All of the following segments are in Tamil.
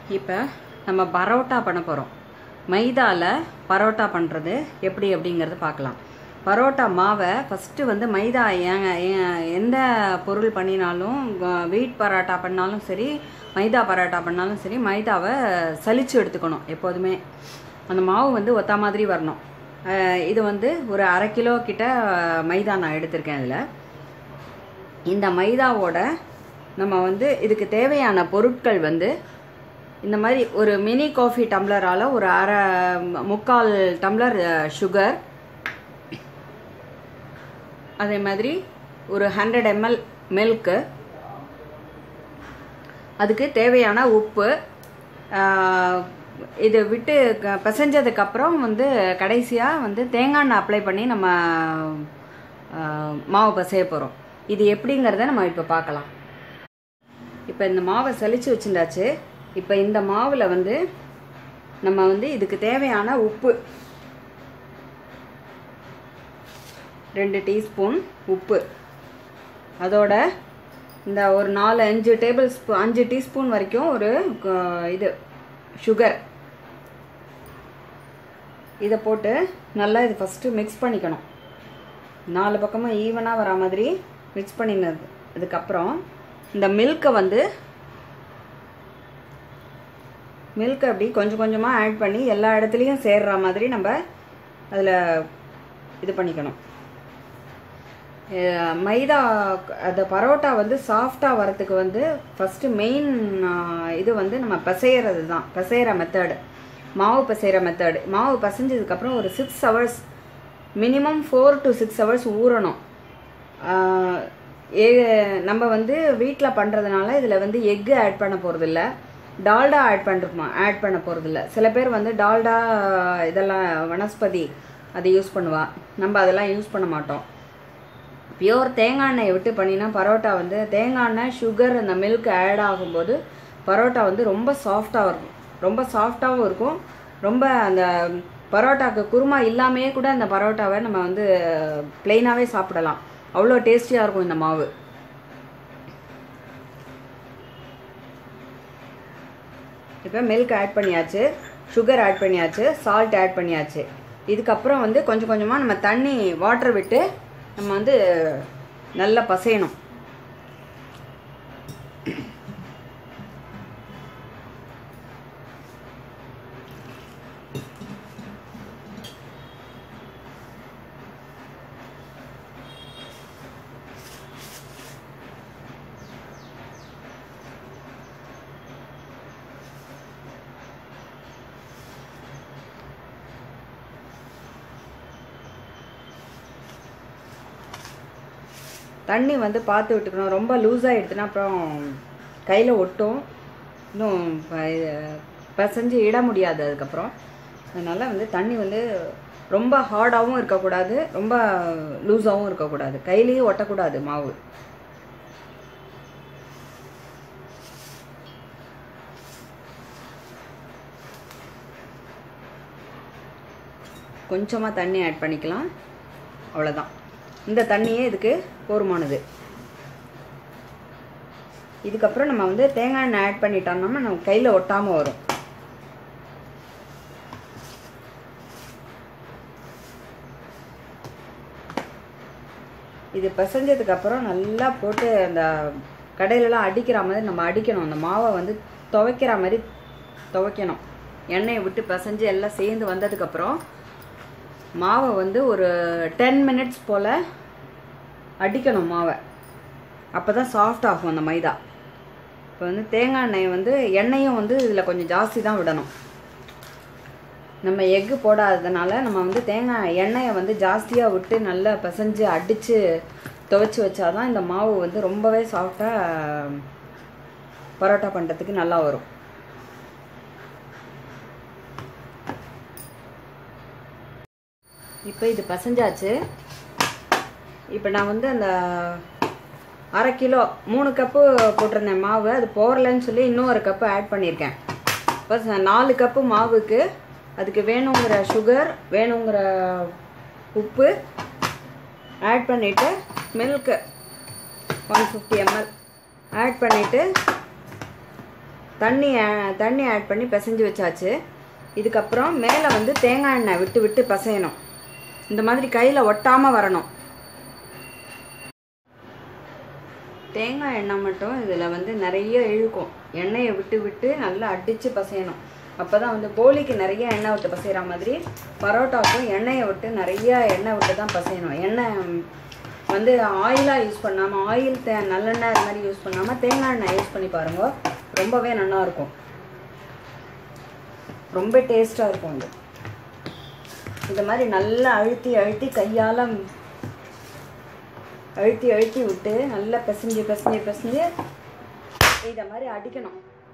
இப்போ நம்ம பரோட்டா பண்ண போகிறோம் மைதாவில் பரோட்டா பண்ணுறது எப்படி அப்படிங்கிறது பார்க்கலாம் பரோட்டா மாவை ஃபஸ்ட்டு வந்து மைதா ஏங்க ஏ- எந்த பொருள் பண்ணினாலும் வீட் பரோட்டா பண்ணாலும் சரி மைதா பரோட்டா பண்ணாலும் சரி மைதாவை சலிச்சு எடுத்துக்கணும் எப்போதுமே அந்த மாவு வந்து ஒத்தா மாதிரி வரணும் அஹ் இது வந்து ஒரு அரை கிலோ கிட்ட மைதா நான் எடுத்திருக்கேன் இதில் இந்த மைதாவோட நம்ம வந்து இதுக்கு தேவையான பொருட்கள் வந்து இந்த மாதிரி ஒரு மினி காஃபி டம்ளரால் ஒரு அரை முக்கால் டம்ளர் சுகர் அதே மாதிரி ஒரு ஹண்ட்ரட் எம்எல் மில்க்கு அதுக்கு தேவையான உப்பு ஆஹ், இது விட்டு க- பிசைஞ்சதுக்கப்புறம் வந்து கடைசியாக வந்து தேங்காய் எண்ணெய் அப்ளை பண்ணி நம்ம ஆஹ், மாவு பிசைய போகிறோம் இது எப்படிங்கிறத நம்ம இப்போ பார்க்கலாம் இப்போ இந்த மாவை சலிச்சு வச்சுருந்தாச்சு இப்போ இந்த மாவில் வந்து நம்ம வந்து இதுக்கு தேவையான உப்பு ரெண்டு டீஸ்பூன் உப்பு அதோட இந்த ஒரு நாலு அஞ்சு டேபிள் ஸ்பூ அஞ்சு டீஸ்பூன் வரைக்கும் ஒரு க- இது சுகர் இதை போட்டு நல்லா இது ஃபஸ்ட்டு மிக்ஸ் பண்ணிக்கணும் நாலு பக்கமும் ஈவனாக வர மாதிரி மிக்ஸ் பண்ணினது அதுக்கப்புறம் இந்த மில்க்கை வந்து மில்க் அப்படி கொஞ்சம் கொஞ்சமாக ஆட் பண்ணி எல்லா இடத்துலையும் சேர்ற மாதிரி நம்ம அதில் இது பண்ணிக்கணும் அஹ் மைதா அந்த பரோட்டா வந்து சாஃப்டாக வரத்துக்கு வந்து ஃபஸ்ட்டு மெயின் இது வந்து நம்ம பிசையிறது தான் பிசையிற மெத்தடு மாவு பிசையிற மெத்தடு மாவு பிசைஞ்சதுக்கப்புறம் ஒரு six hours minimum four to six hours ஊறணும் ஆஹ் ஏ நம்ம வந்து வீட்டில் பண்ணுறதுனால இதில் வந்து எக்கு ஆட் பண்ண போகிறதில்ல டால்டா ஆட் பண்ணுறோமா ஆட் பண்ண போகிறதில்ல சில பேர் வந்து டால்டா இதெல்லாம் வனஸ்பதி அதை யூஸ் பண்ணுவா நம்ம அதெல்லாம் யூஸ் பண்ண மாட்டோம் பியோர் தேங்காய் எண்ணெயை விட்டு பண்ணினா பரோட்டா வந்து தேங்காய் எண்ணெய் சுகர் அந்த மில்க் ஆட் ஆகும்போது பரோட்டா வந்து ரொம்ப சாஃப்டாக இருக்கும் ரொம்ப சாஃப்டாகவும் இருக்கும் ரொம்ப அந்த பரோட்டாக்கு குருமா இல்லாமையே கூட அந்த பரோட்டாவை நம்ம வந்து ப்ளெயினாகவே சாப்பிடலாம் அவ்வளோ டேஸ்டியாக இருக்கும் இந்த மாவு இப்போ மில்க் ஆட் பண்ணியாச்சு சுகர் ஆட் பண்ணியாச்சு சால்ட் ஆட் பண்ணியாச்சு இதுக்கப்புறம் வந்து கொஞ்சம் கொஞ்சமாக நம்ம தண்ணி வாட்டர் விட்டு நம்ம வந்து நல்லா பசையணும் தண்ணி வந்து பார்த்து விட்டுக்கணும் ரொம்ப லூஸாக எடுத்துனா அப்புறம் கையில் ஒட்டும் இன்னும் ப- இது பிசைஞ்சு இட முடியாது அதுக்கப்புறம் அதனால் வந்து தண்ணி வந்து ரொம்ப ஹார்டாகவும் இருக்கக்கூடாது ரொம்ப லூஸாகவும் இருக்கக்கூடாது கையிலேயே ஒட்டக்கூடாது மாவு கொஞ்சமாக தண்ணி ஆட் பண்ணிக்கலாம் அவ்வளோதான் இந்த தண்ணியே இதுக்கு போதுமானது இதுக்கப்புறம் நம்ம வந்து தேங்காய் எண்ணெய் ஆட் பண்ணிட்டோம்னா நம்ம கையில் ஒட்டாமல் வரும் இது பிசைஞ்சதுக்கப்புறம் நல்லா போட்டு அந்த கடையிலலாம் அடிக்கிற மாதிரி நம்ம அடிக்கணும் அந்த மாவை வந்து துவைக்கிற மாதிரி துவைக்கணும் எண்ணெயை விட்டு பிசைஞ்சு எல்லாம் சேர்ந்து வந்ததுக்கப்புறம் மாவை வந்து ஒரு டென் மினிட்ஸ் போல் அடிக்கணும் மாவை அப்போ தான் சாஃப்ட் ஆகும் அந்த மைதா இப்போ வந்து தேங்காய் எண்ணெய் வந்து எண்ணெயும் வந்து இதில் கொஞ்சம் ஜாஸ்தி தான் விடணும் நம்ம எக்கு போடாததுனால நம்ம வந்து தேங்காய் எண்ணெயை வந்து ஜாஸ்தியாக விட்டு நல்லா பிசைஞ்சு அடித்து துவைச்சி வச்சாதான் இந்த மாவு வந்து ரொம்பவே சாஃப்டாக பரோட்டா பண்ணுறதுக்கு நல்லா வரும் இப்போ இது பசஞ்சாச்சு இப்போ நான் வந்து அந்த அரை கிலோ மூணு கப்பு போட்டிருந்தேன் மாவு அது போரலன்னு சொல்லி இன்னும் ஒரு கப்பு ஆட் பண்ணியிருக்கேன் இப்போ ச- நாலு கப்பு மாவுக்கு அதுக்கு வேணுங்கிற சுகர் வேணுங்கிற உப்பு ஆட் பண்ணிவிட்டு milk one fifty ML add பண்ணிவிட்டு தண்ணி ஆ- தண்ணி ஆட் பண்ணி பிசைஞ்சு வச்சாச்சு இதுக்கப்புறம் மேலே வந்து தேங்காய் எண்ணெய் விட்டு விட்டு பிசையணும் இந்த மாதிரி கையில் ஒட்டாமல் வரணும் தேங்காய் எண்ணெய் மட்டும் இதில் வந்து நிறைய இழுக்கும் எண்ணெயை விட்டு விட்டு நல்லா அடித்து பசையணும் அப்போ தான் வந்து போலிக்கு நிறைய எண்ணெய் விட்டு பசைகிற மாதிரி பரோட்டாவுக்கும் எண்ணெயை விட்டு நிறைய எண்ணெய் விட்டு தான் பசையணும் எண்ணெய் ம், வந்து ஆயிலாக யூஸ் பண்ணாமல் ஆயில் தே நல்லெண்ணெய் அது மாதிரி யூஸ் பண்ணாமல் தேங்காய் எண்ணெய் யூஸ் பண்ணி பாருங்க ரொம்பவே நல்லா இருக்கும் ரொம்ப டேஸ்ட்டாக இருக்கும் இது இந்த மாதிரி நல்லா அழுத்தி அழுத்தி கையால் அழுத்தி அழுத்தி விட்டு நல்லா பிசைஞ்சு பிசைஞ்சு பிசைஞ்சு இதை மாதிரி அடிக்கணும்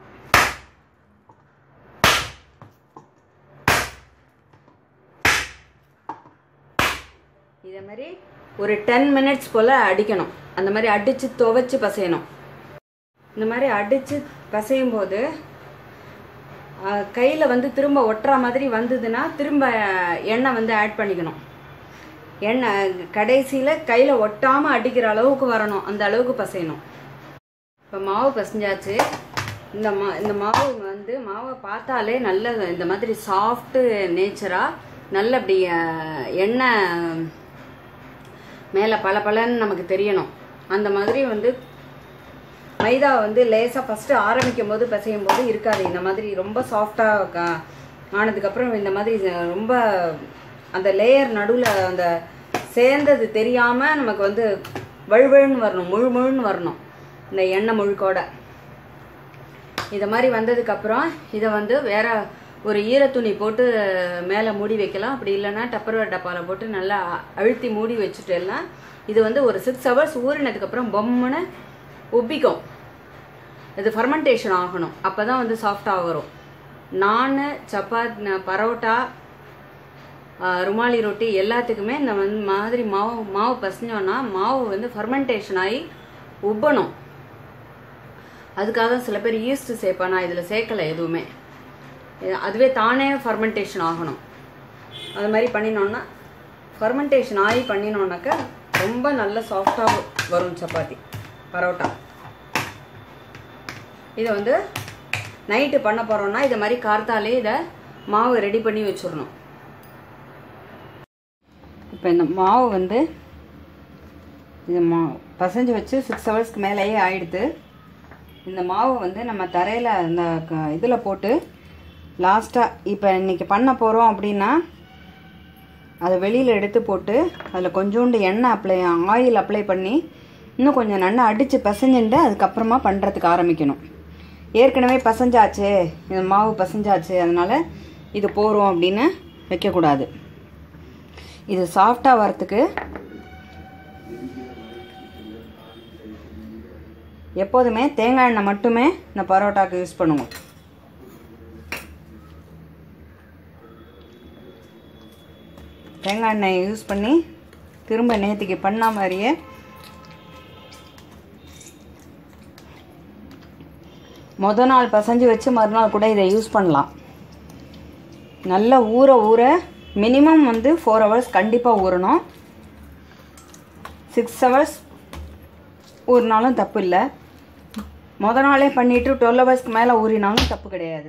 இதை மாதிரி ஒரு டென் மினிட்ஸ் போல் அடிக்கணும் அந்த மாதிரி அடித்து துவைச்சு பசையணும் இந்த மாதிரி அடித்து பசையும் போது கையில் வந்து திரும்ப ஒட்டுற மாதிரி வந்ததுன்னா திரும்ப எண்ணெய் வந்து ஆட் பண்ணிக்கணும் எண்ணெய் கடைசியில் கையில் ஒட்டாமல் அடிக்கிற அளவுக்கு வரணும் அந்த அளவுக்கு பசையணும் இப்போ மாவு பசைஞ்சாச்சு இந்த மா இந்த மாவு வந்து மாவை பார்த்தாலே நல்ல இந்த மாதிரி சாஃப்ட்டு நேச்சராக நல்ல அப்படி அஹ், எண்ணெய் மேலே பல நமக்கு தெரியணும் அந்த மாதிரி வந்து மைதா வந்து லேசாக ஃபஸ்ட்டு ஆரம்பிக்கும் போது பிசையும் போது இருக்காது இந்த மாதிரி ரொம்ப சாஃப்டாக ஆனதுக்கப்புறம் இந்த மாதிரி இது ரொம்ப அந்த லேயர் நடுவில் அந்த சேர்ந்தது தெரியாமல் நமக்கு வந்து வழுவழுன்னு வரணும் முழு முழுன்னு வரணும் இந்த எண்ணெய் முழுக்கோட இதை மாதிரி வந்ததுக்கப்புறம் இதை வந்து வேற ஒரு ஈரத்துணி போட்டு மேலே மூடி வைக்கலாம் அப்படி இல்லைன்னா டப்பர்வேர் டப்பாவில் போட்டு நல்லா அழுத்தி மூடி வச்சுட்டு எல்லாம் இது வந்து ஒரு சிக்ஸ் ஹவர்ஸ் ஊறினதுக்கப்புறம் பொம்முன்னு உப்பிக்கும் இது ஃபர்மெண்டேஷன் ஆகணும் அப்போ தான் வந்து சாஃப்டாக வரும் நான் சப்பாத் பரோட்டா ஆஹ், ருமாலி ரொட்டி எல்லாத்துக்குமே இந்த வந்து மாதிரி மாவு மாவு பசஞ்சோன்னா மாவு வந்து ஃபர்மெண்டேஷன் ஆகி உப்பணும் அதுக்காக தான் சில பேர் ஈஸ்ட் சேர்ப்பேன் நான் இதில் சேர்க்கலை எதுவுமே இது- அதுவே தானே ஃபர்மெண்டேஷன் ஆகணும் அது மாதிரி பண்ணினோன்னா ஃபர்மெண்டேஷன் ஆகி பண்ணினோன்னாக்கா ரொம்ப நல்ல சாஃப்டாக வரும் சப்பாத்தி பரோட்டா இதை வந்து நைட்டு பண்ண போகிறோன்னா இதை மாதிரி கார்த்தாலே இதை மாவு ரெடி பண்ணி வச்சிடணும் இப்போ இந்த மாவு வந்து இது மா பசைஞ்சு வச்சு சிக்ஸ் ஹவர்ஸ்க்கு மேலேயே ஆயிடுது இந்த மாவு வந்து நம்ம தரையில் இந்த இதில் போட்டு லாஸ்ட்டாக இப்போ இன்றைக்கி பண்ண போகிறோம் அப்படின்னா அதை வெளியில் எடுத்து போட்டு அதில் கொஞ்சோண்டு எண்ணெய் அப்ளை ஆயில் அப்ளை பண்ணி இன்னும் கொஞ்சம் நல்லா அடித்து பசைஞ்சுட்டு அதுக்கப்புறமா பண்ணுறதுக்கு ஆரம்பிக்கணும் ஏற்கனவே பசைஞ்சாச்சு இந்த மாவு பசைஞ்சாச்சு அதனால் இது போகிறோம் அப்படின்னு வைக்கக்கூடாது இது சாஃப்டாக வரத்துக்கு எப்போதுமே தேங்காய் எண்ணெய் மட்டுமே இந்த பரோட்டாக்கு யூஸ் பண்ணுவோம் தேங்காய் எண்ணெயை யூஸ் பண்ணி திரும்ப நேற்றுக்கு பண்ண மாதிரியே முத நாள் பசைஞ்சு வச்சு மறுநாள் கூட இதை யூஸ் பண்ணலாம் நல்லா ஊற ஊற மினிமம் வந்து ஃபோர் ஹவர்ஸ் கண்டிப்பாக ஊறணும் சிக்ஸ் ஹவர்ஸ் ஊறினாலும் தப்பு இல்லை முத நாளே பண்ணிவிட்டு டுவெல் ஹவர்ஸ்க்கு மேலே ஊறினாலும் தப்பு கிடையாது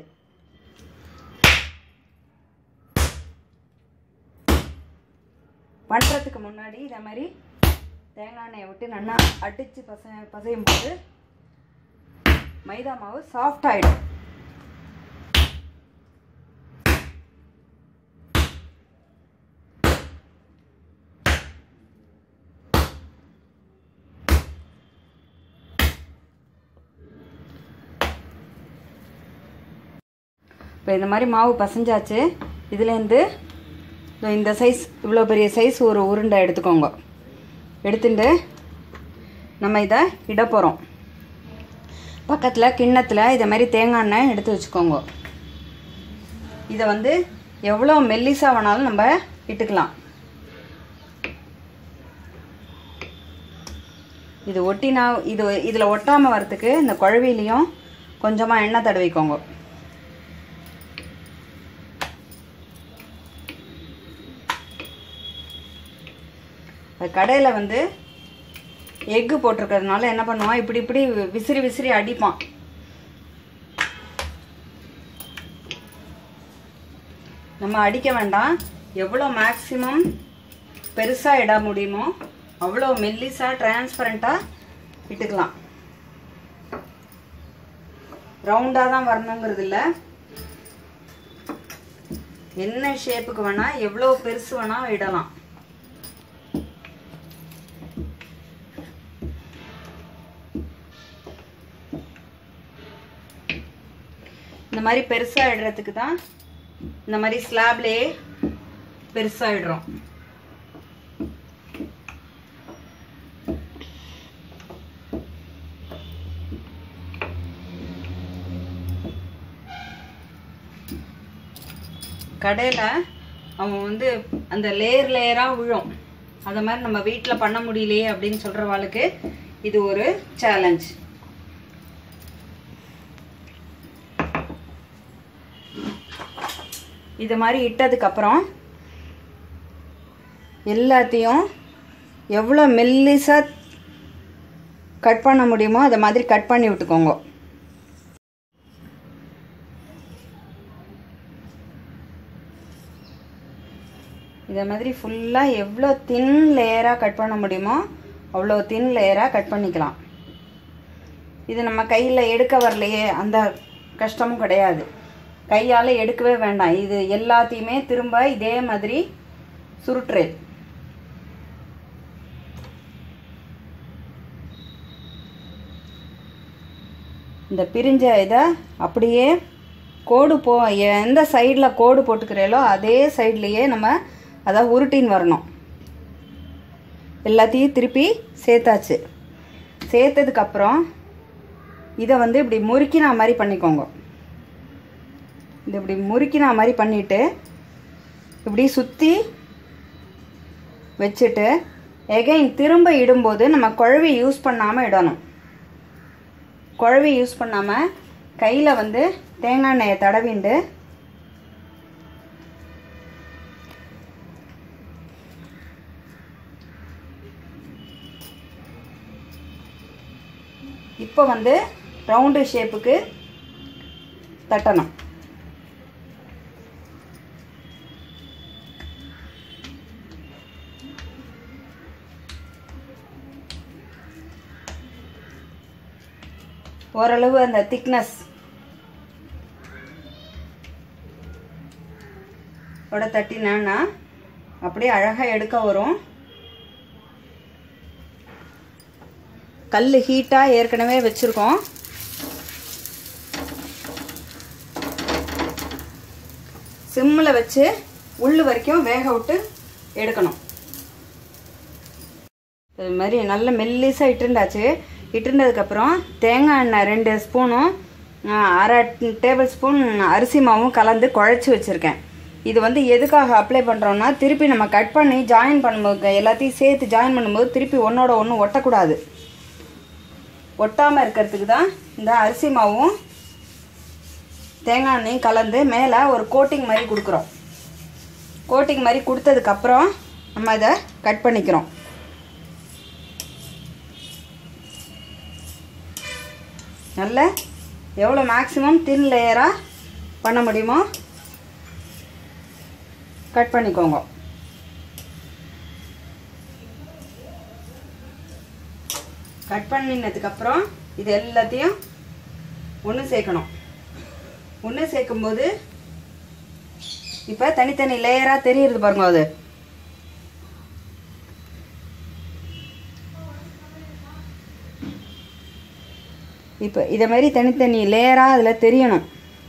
பண்ணுறதுக்கு முன்னாடி இதே மாதிரி தேங்காய் எண்ணெயை விட்டு நல்லா அடித்து பச பசையும் போது மைதா மாவு சாஃப்ட் ஆகிடும் இப்போ இந்த மாதிரி மாவு பசைஞ்சாச்சு இதுலேருந்து இதோ இந்த சைஸ் இவ்வளோ பெரிய சைஸ் ஒரு உருண்டை எடுத்துக்கோங்க எடுத்துட்டு நம்ம இதை இட போகிறோம் பக்கத்தில் கிண்ணத்தில் இதை மாதிரி தேங்காய் எண்ணெய் எடுத்து வச்சுக்கோங்க இதை வந்து எவ்வளோ மெல்லிசா வேணாலும் நம்ம இட்டுக்கலாம் இது ஒட்டினா இது இதில் ஒட்டாமல் வரத்துக்கு இந்த குழவிலையும் கொஞ்சமாக எண்ணெய் தடவிக்கோங்க கடையில் வந்து எக்கு போட்டிருக்கிறதுனால என்ன பண்ணுவான் இப்படி இப்படி விசிறி விசிறி அடிப்பான் நம்ம அடிக்க வேண்டாம் எவ்வளோ மேக்ஸிமம் பெருசாக இட முடியுமோ அவ்வளோ மெல்லிஸாக டிரான்ஸ்பரண்ட்டாக இட்டுக்கலாம் ரவுண்டாக தான் வரணுங்கிறது இல்லை என்ன ஷேப்புக்கு வேணால் எவ்வளோ பெருசு வேணால் இடலாம் இந்த மாதிரி பெருசாக இடுறதுக்கு தான் இந்த மாதிரி ஸ்லாப்லேயே பெருசாக இடுறோம் கடையில் அவன் வந்து அந்த லேயர் லேயராக விழும் அதை மாதிரி நம்ம வீட்டில் பண்ண முடியலையே அப்படின்னு சொல்கிறவாளுக்கு இது ஒரு சேலஞ்ச் இது மாதிரி இட்டதுக்கப்புறம் எல்லாத்தையும் எவ்வளோ மெல்லிஸாக கட் பண்ண முடியுமோ அதை மாதிரி கட் பண்ணி விட்டுக்கோங்க இதை மாதிரி ஃபுல்லாக எவ்வளோ தின் லேயராக கட் பண்ண முடியுமோ அவ்வளோ தின் லேயராக கட் பண்ணிக்கலாம் இது நம்ம கையில் எடுக்க வரலையே அந்த கஷ்டமும் கிடையாது கையால் எடுக்கவே வேண்டாம் இது எல்லாத்தையுமே திரும்ப இதே மாதிரி சுருட்டுரு இந்த பிரிஞ்ச இதை அப்படியே கோடு போ எந்த சைடில் கோடு போட்டுக்கிறீங்களோ அதே சைட்லேயே நம்ம அதை உருட்டின்னு வரணும் எல்லாத்தையும் திருப்பி சேர்த்தாச்சு சேர்த்ததுக்கப்புறம் இதை வந்து இப்படி முறுக்கினா மாதிரி பண்ணிக்கோங்க இது இப்படி முறுக்கினா மாதிரி பண்ணிவிட்டு இப்படி சுற்றி வச்சுட்டு எகைன் திரும்ப இடும்போது நம்ம குழவி யூஸ் பண்ணாமல் இடணும் குழவி யூஸ் பண்ணாமல் கையில் வந்து தேங்காய் எண்ணெயை தடவிண்டு இப்போ வந்து ரவுண்டு ஷேப்புக்கு தட்டணும் ஓரளவு அந்த திக்னஸ் ஓட தட்டினா அப்படியே அழகாக எடுக்க வரும் கல் ஹீட்டாக ஏற்கனவே வச்சுருக்கோம் சிம்மில் வச்சு உள்ள வரைக்கும் வேக விட்டு எடுக்கணும் இது மாதிரி நல்ல மெல்லிசாக இட்டுண்டாச்சு இட்டுண்டதுக்கப்புறம் தேங்காய் எண்ணெய் ரெண்டு ஸ்பூனும் அரை டேபிள் ஸ்பூன் அரிசி மாவும் கலந்து குழச்சி வச்சுருக்கேன் இது வந்து எதுக்காக அப்ளை பண்ணுறோன்னா திருப்பி நம்ம கட் பண்ணி ஜாயின் பண்ணும்போது எல்லாத்தையும் சேர்த்து ஜாயின் பண்ணும்போது திருப்பி ஒன்றோட ஒன்று ஒட்டக்கூடாது ஒட்டாமல் இருக்கிறதுக்கு தான் இந்த அரிசி மாவும் தேங்காய் எண்ணெயும் கலந்து மேலே ஒரு கோட்டிங் மாதிரி கொடுக்குறோம் கோட்டிங் மாதிரி கொடுத்ததுக்கப்புறம் நம்ம இதை கட் பண்ணிக்கிறோம் நல்ல எவ்வளோ மேக்ஸிமம் தின் லேயராக பண்ண முடியுமோ கட் பண்ணிக்கோங்க கட் பண்ணினதுக்கப்புறம் இது எல்லாத்தையும் ஒன்று சேர்க்கணும் ஒன்று சேர்க்கும்போது இப்போ தனித்தனி லேயராக தெரியுது பாருங்க அது இப்போ இதை மாதிரி தனித்தனி லேயராக அதில் தெரியணும்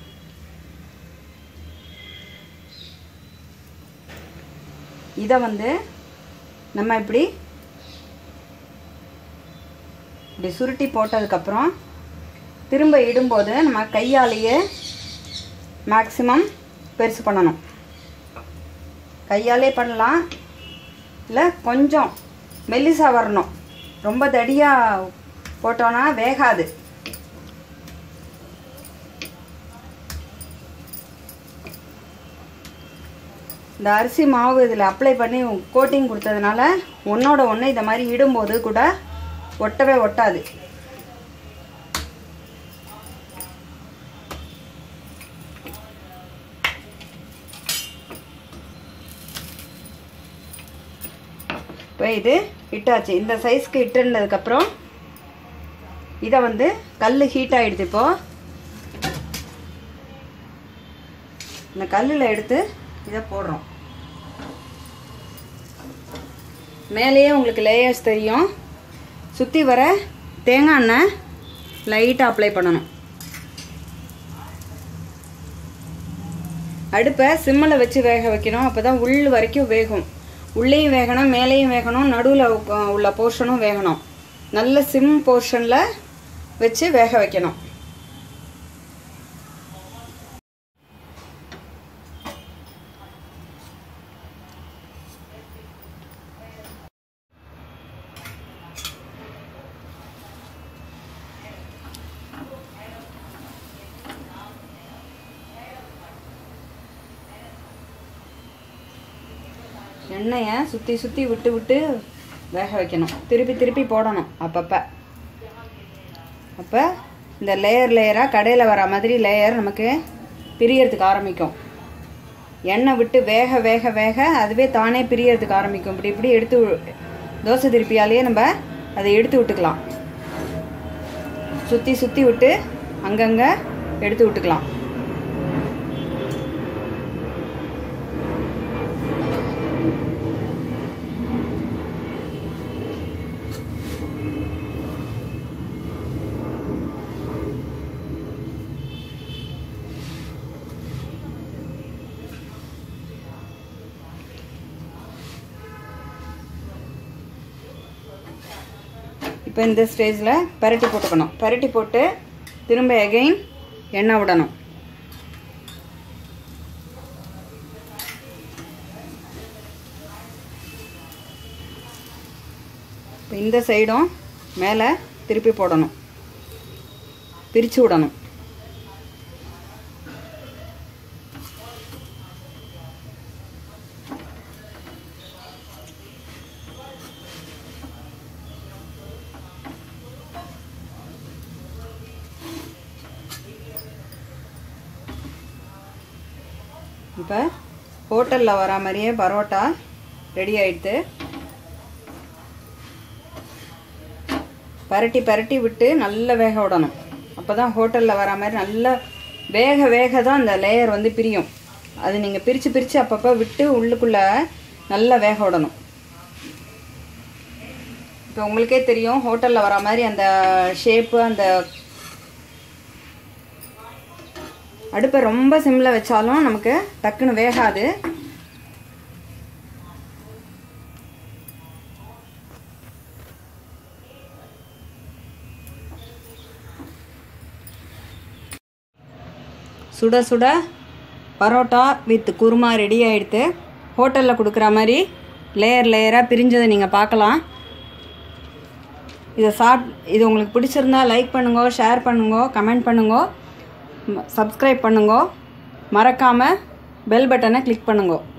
இதை வந்து நம்ம இப்படி இப்படி சுருட்டி போட்டதுக்கப்புறம் திரும்ப இடும்போது நம்ம கையாலேயே மேக்ஸிமம் பெருசு பண்ணணும் கையாலே பண்ணலாம் இல்லை கொஞ்சம் மெல்லிசாக வரணும் ரொம்ப தடியாக போட்டோன்னா வேகாது இந்த அரிசி மாவு இதில் அப்ளை பண்ணி கோட்டிங் கொடுத்ததுனால ஒன்றோட ஒன்று இந்த மாதிரி இடும்போது கூட ஒட்டவே ஒட்டாது இப்போ இது இட்டாச்சு இந்த சைஸ்க்கு இட்டுனதுக்கப்புறம் இதை வந்து கல் ஹீட் ஆகிடுது இப்போ இந்த கல்லில் எடுத்து இதை போடுறோம் மேலேயே உங்களுக்கு லேயர்ஸ் தெரியும் சுற்றி வர தேங்காய் எண்ணெய் லைட்டாக அப்ளை பண்ணணும் அடுப்பை சிம்மில் வச்சு வேக வைக்கணும் அப்போ தான் உள் வரைக்கும் வேகும் உள்ளேயும் வேகணும் மேலேயும் வேகணும் நடுவில் உள்ள போர்ஷனும் வேகணும் நல்ல சிம் போர்ஷனில் வச்சு வேக வைக்கணும் எண்ணெயை சுற்றி சுற்றி விட்டு விட்டு வேக வைக்கணும் திருப்பி திருப்பி போடணும் அப்பப்போ அப்போ இந்த லேயர் லேயராக கடையில் வர மாதிரி லேயர் நமக்கு பிரியறதுக்கு ஆரம்பிக்கும் எண்ணெய் விட்டு வேக வேக வேக அதுவே தானே பிரியறதுக்கு ஆரம்பிக்கும் இப்படி இப்படி எடுத்து வி- தோசை திருப்பியாலேயே நம்ம அதை எடுத்து விட்டுக்கலாம் சுற்றி சுற்றி விட்டு அங்கங்கே எடுத்து விட்டுக்கலாம் இப்போ இந்த ஸ்டேஜில் பரட்டி போட்டுக்கணும் பரட்டி போட்டு திரும்ப எகைன் எண்ணெய் விடணும் இப்போ இந்த சைடும் மேலே திருப்பி போடணும் பிரித்து விடணும் இப்போ ஹோட்டலில் வர மாதிரியே பரோட்டா ரெடி ஆயிடுது பரட்டி பரட்டி விட்டு நல்லா வேக விடணும் அப்போ தான் ஹோட்டலில் வர மாதிரி நல்லா வேக வேக தான் அந்த லேயர் வந்து பிரியும் அது நீங்கள் பிரித்து பிரித்து அப்பப்போ விட்டு உள்ளுக்குள்ளே நல்லா வேக விடணும் இப்போ உங்களுக்கே தெரியும் ஹோட்டலில் வர மாதிரி அந்த ஷேப்பு அந்த அடுப்பை ரொம்ப சிம்மில் வச்சாலும் நமக்கு டக்குன்னு வேகாது சுட சுட பரோட்டா வித் குருமா ரெடி ஆயிடுத்து ஹோட்டலில் கொடுக்குற மாதிரி லேயர் லேயராக பிரிஞ்சதை நீங்கள் பார்க்கலாம் இதை சாப் இது உங்களுக்கு பிடிச்சிருந்தா லைக் பண்ணுங்க ஷேர் பண்ணுங்க கமெண்ட் பண்ணுங்க சப்ஸ்கிரைப் பண்ணுங்க மறக்காமல் பெல் பட்டனை கிளிக் பண்ணுங்க